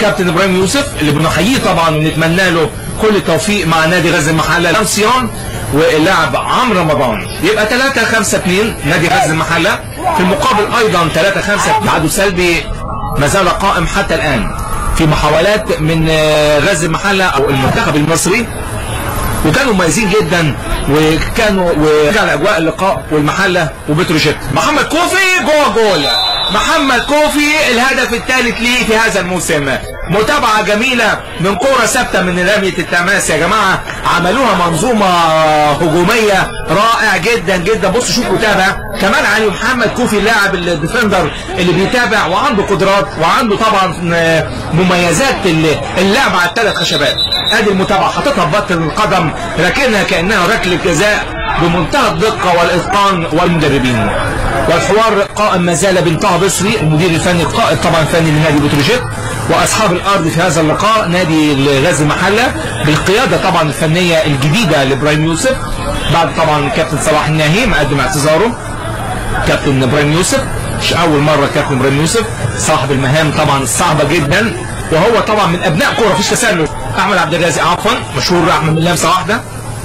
كابتن ابراهيم يوسف اللي بنحييه طبعا ونتمنى له كل التوفيق مع نادي غزل المحله الانسيون واللاعب عمرو رمضان يبقى 3 5 2 نادي غزل المحله في المقابل ايضا 3 5 تعادل سلبي ما زال قائم حتى الان في محاولات من غزل المحله او المنتخب المصري وكانوا مميزين جدا وكانوا ورجع لاجواء اللقاء والمحله وبتروجيت محمد كوفي جوه جول محمد كوفي الهدف الثالث ليه في هذا الموسم متابعة جميلة من كورة ثابتة من رمية التماس يا جماعة عملوها منظومة هجومية رائع جدا جدا بصوا شوفوا تابع كمان علي محمد كوفي اللاعب الديفندر اللي بيتابع وعنده قدرات وعنده طبعا مميزات اللعب على الثلاث خشبات ادي المتابعة حاططها ببطن القدم راكنها كأنها ركلة جزاء بمنتهى الدقة والإتقان والمدربين والحوار قائم ما زال بين طه بصري المدير الفني القائد طبعا الفني لنادي بتروجيت واصحاب الارض في هذا اللقاء نادي غزل المحله بالقياده طبعا الفنيه الجديده لابراهيم يوسف بعد طبعا كابتن صلاح الناهي مقدم اعتذاره كابتن ابراهيم يوسف مش اول مره كابتن ابراهيم يوسف صاحب المهام طبعا صعبه جدا وهو طبعا من ابناء كوره مفيش تسلل احمد عبد الرازق عفوا مشهور احمد من لمسه واحده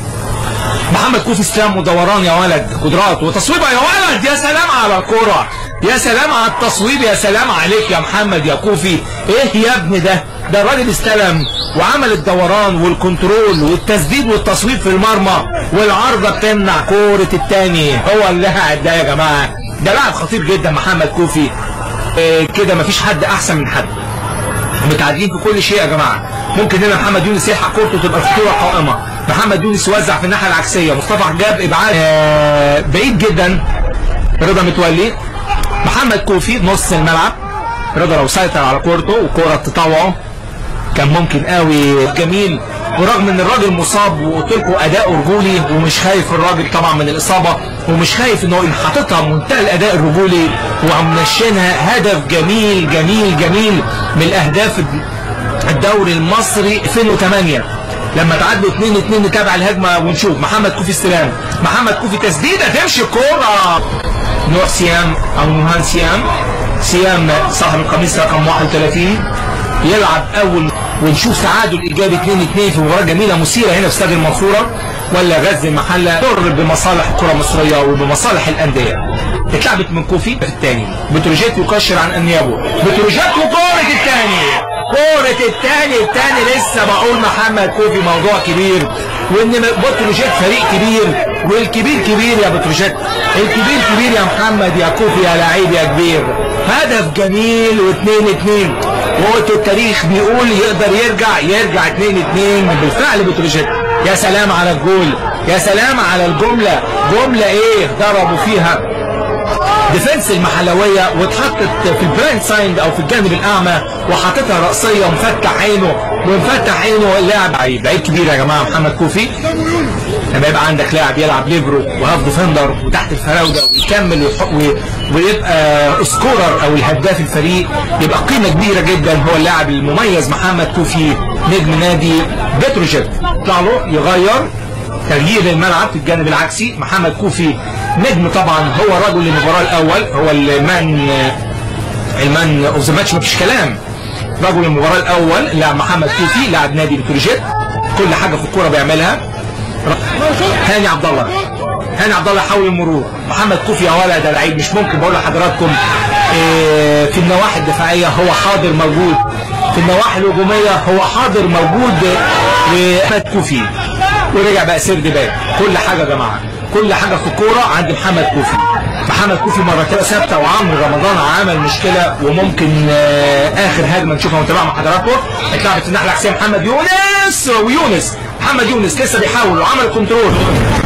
محمد كوفي استلام ودوران يا ولد قدرات وتصويبه يا ولد يا سلام على الكوره يا سلام على التصويب يا سلام عليك يا محمد يا كوفي ايه يا ابني ده ده الراجل استلم وعمل الدوران والكنترول والتسديد والتصويب في المرمى والعارضه بتمنع كوره التاني هو اللاعب ده يا جماعه ده لاعب خطير جدا محمد كوفي إيه كده مفيش حد احسن من حد متعادلين في كل شيء يا جماعه ممكن هنا محمد يونس يلحق كورته تبقى الخطوره قائمه محمد يونس يوزع في الناحيه العكسيه مصطفى جاب ابعاد آه بعيد جدا رضا متولي محمد كوفي نص الملعب رضا لو سيطر على كورته وكوره تطوعه كان ممكن قوي جميل ورغم ان الراجل مصاب وقلت لكم اداء رجولي ومش خايف الراجل طبعا من الاصابه ومش خايف انه حاططها منتهى الاداء الرجولي ومنشنها هدف جميل جميل جميل من الاهداف الدوري المصري 2008 لما تعادلوا 2 2 نتابع الهجمه ونشوف محمد كوفي استلام محمد كوفي تسديده تمشي الكوره نوع سيام او نوهان سيام سيام صاحب القميص رقم 31 يلعب اول ونشوف تعادل ايجابي 2 2 في مباراه جميله مثيره هنا في استاد المنصوره ولا غزل المحله تضر بمصالح الكره المصريه وبمصالح الانديه اتلعبت من كوفي في الثاني بتروجيت يكشر عن انيابه بتروجيت وكوره الثاني كورة التاني التاني لسه بقول محمد كوفي موضوع كبير وان بتروجيت فريق كبير والكبير كبير يا بتروجيت الكبير كبير يا محمد يا كوفي يا لعيب يا كبير هدف جميل واثنين اتنين وقت التاريخ بيقول يقدر يرجع يرجع اتنين اتنين بالفعل بتروجيت يا سلام على الجول يا سلام على الجملة جملة ايه ضربوا فيها ديفنس المحلويه واتحطت في البلايند سايند او في الجانب الاعمى وحاططها راسيه ومفتح عينه ومفتح عينه اللاعب عيب لعيب كبير يا جماعه محمد كوفي لما يبقى عندك لاعب يلعب ليبرو وهاف ديفندر وتحت الفراوده ويكمل ويبقى سكورر او الهداف الفريق يبقى قيمه كبيره جدا هو اللاعب المميز محمد كوفي نجم نادي بتروجيت يطلع له يغير تغيير الملعب في الجانب العكسي محمد كوفي نجم طبعا هو رجل المباراه الاول هو المان المان اوف ذا ماتش مفيش كلام رجل المباراه الاول لاعب محمد كوفي لاعب نادي بتروجيت كل حاجه في الكوره بيعملها هاني عبد الله هاني عبد الله حاول المرور محمد كوفي يا ولد ده لعيب مش ممكن بقول لحضراتكم إيه في النواحي الدفاعيه هو حاضر موجود في النواحي الهجوميه هو حاضر موجود لأحمد كوفي ورجع بقى سيرد باك كل حاجه يا جماعه كل حاجه في الكوره عند محمد كوفي محمد كوفي مره كده ثابته وعمرو رمضان عمل مشكله وممكن اخر هجمه نشوفها ونتابعها مع حضراتكم اتلعبت في الناحيه العكسيه محمد يونس ويونس محمد يونس لسه بيحاول وعمل كنترول